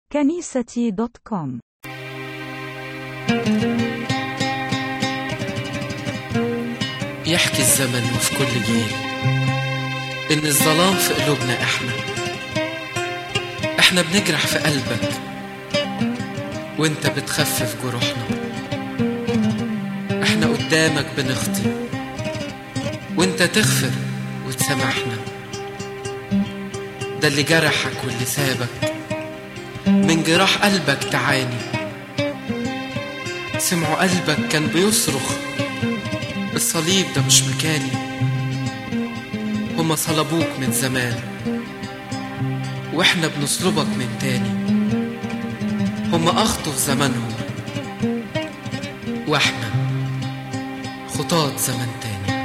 كنيستي دوت كوم يحكي الزمن وفي كل جيل إن الظلام في قلوبنا إحنا إحنا بنجرح في قلبك وإنت بتخفف جروحنا إحنا قدامك بنخطي وإنت تغفر وتسامحنا ده اللي جرحك واللي سابك من جراح قلبك تعاني سمعوا قلبك كان بيصرخ الصليب ده مش مكاني هما صلبوك من زمان واحنا بنصلبك من تاني هما اخطوا في زمانهم واحنا خطاة زمن تاني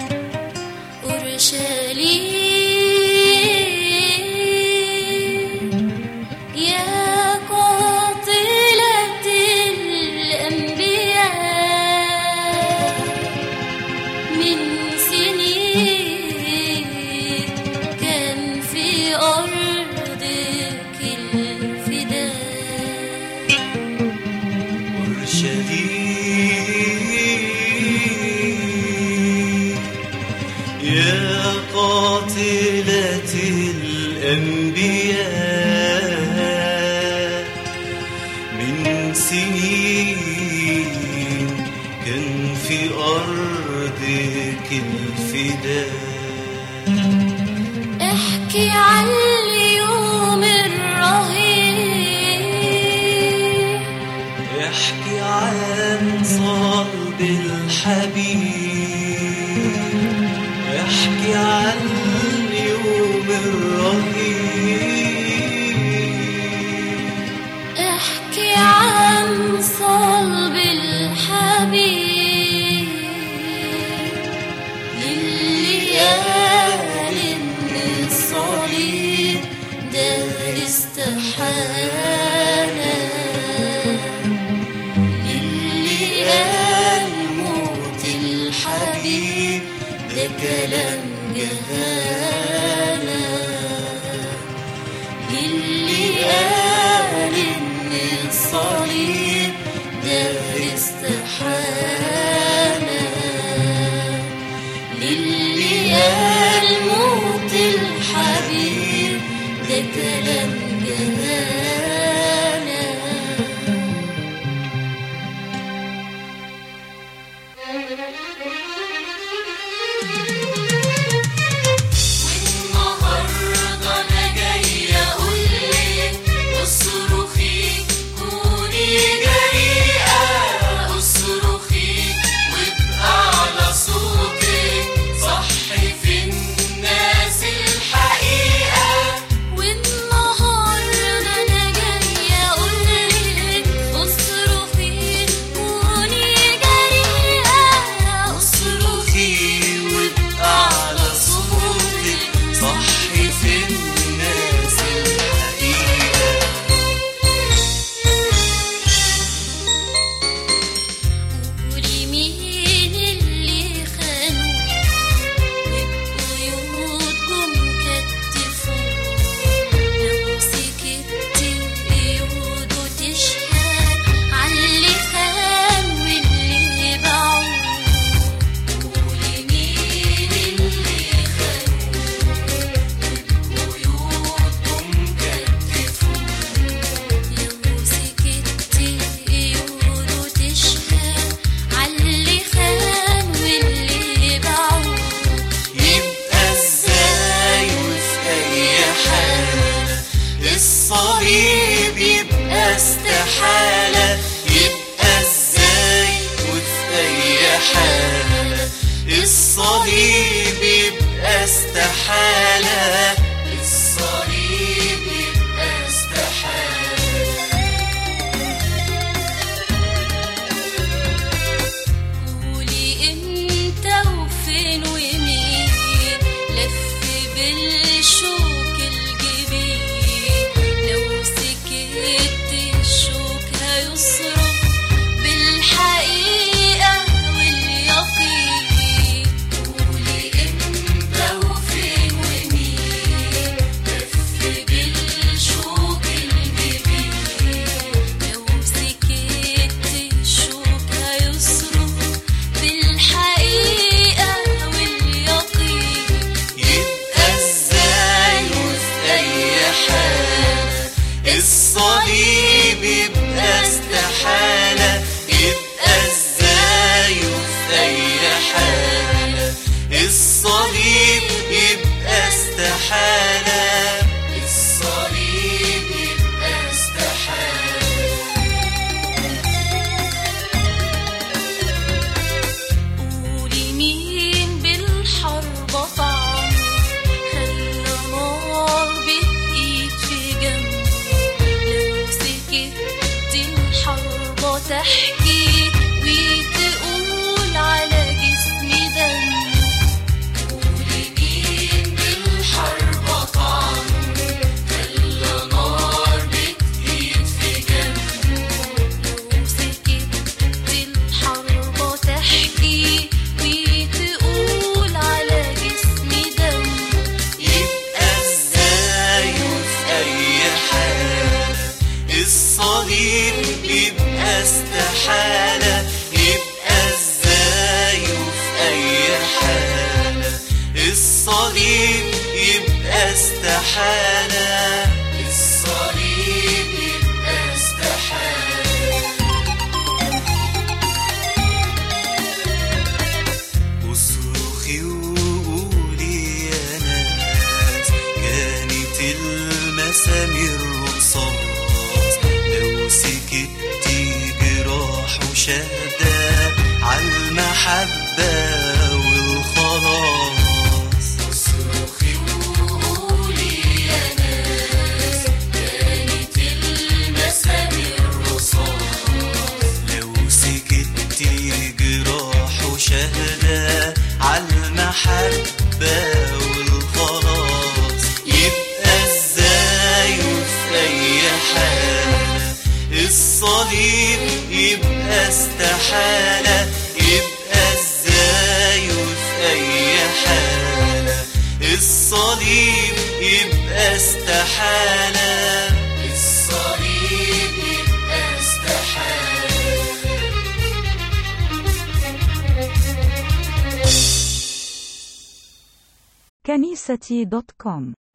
أورشليم يا قاتلة الأنبياء من سنين كان في أرضك الفداء أورشليم يا قاتلة الأنبياء من سنين كان في أرضك الفداء احكي عن اليوم الرهيب يحكي عن صلب الحبيب يحكي عن اليوم الرهيب احكي عن صلب الحبيب لليال ان الصليب ده استحالة لليال موت الحبيب ده كلام جهالة للي قال ان الصليب ده استحالة للي قال موت الحبيب ده كلام جهالة والنهارده انا جاي اقولك اصرخي كوني جريئه اصرخي وابقى على صوتك صحي في الناس الحقيقه والنهارده انا جاي اقولك اصرخي كوني جريئه اصرخي وابقى على صوتك صحي في الناس الحقيقة قولي مين اللي خانوا وبقيودكم كتفوا لو سكتي قيوده تشهد عاللي خان واللي باعوه قولي مين اللي خانوا وبقيودكم كتفوا لو سكتي قيوده تشهد عاللي خان واللي باعوه يبقى ازاي وفي اي حالة الصليب يبقى استحالة يبقى ازاي وفي اي حالة الصليب يبقى استحالة الصليب يبقى استحالة قولي امتى وفين ومين لف بالشوك الجبين لو سكت الشوك هيصرخ بالحقيقة واليقين قولي امتى وفين ومين الصليب يبقى استحالة يبقى ازاي وفي اي حالة الصليب يبقى استحالة الصليب يبقى استحالة قولي مين بالحرب طعم خلى نار بتقيد في جنبه لو سكت الحرب تحكي وتقول على جسمي دم قولي مين بالحرب طعم خلى نار بتقيد في جنبه لو سكت الحرب تحكي وتقول على جسمي دم يبقى ازاي وفي اي حالة الصليب يبقى استحالة يبقى ازاي وفي اي حالة الصليب يبقى استحالة الصليب يبقى استحالة اصرخي وقولي يا ناس كانت المسامير رصاص لو سكتي جراح وشهدة عالمحبة والخلاص اصرخي وقولي يا ناس كانت المسامير رصاص لو سكتي جراح وشهدة عالمحبة والخلاص يبقى ازاي وفي اي حالة الصليب يبقى استحالة يبقى ازاي وفي اي حالة الصليب يبقى استحالة الصليب يبقى استحالة كنيستي دوت كوم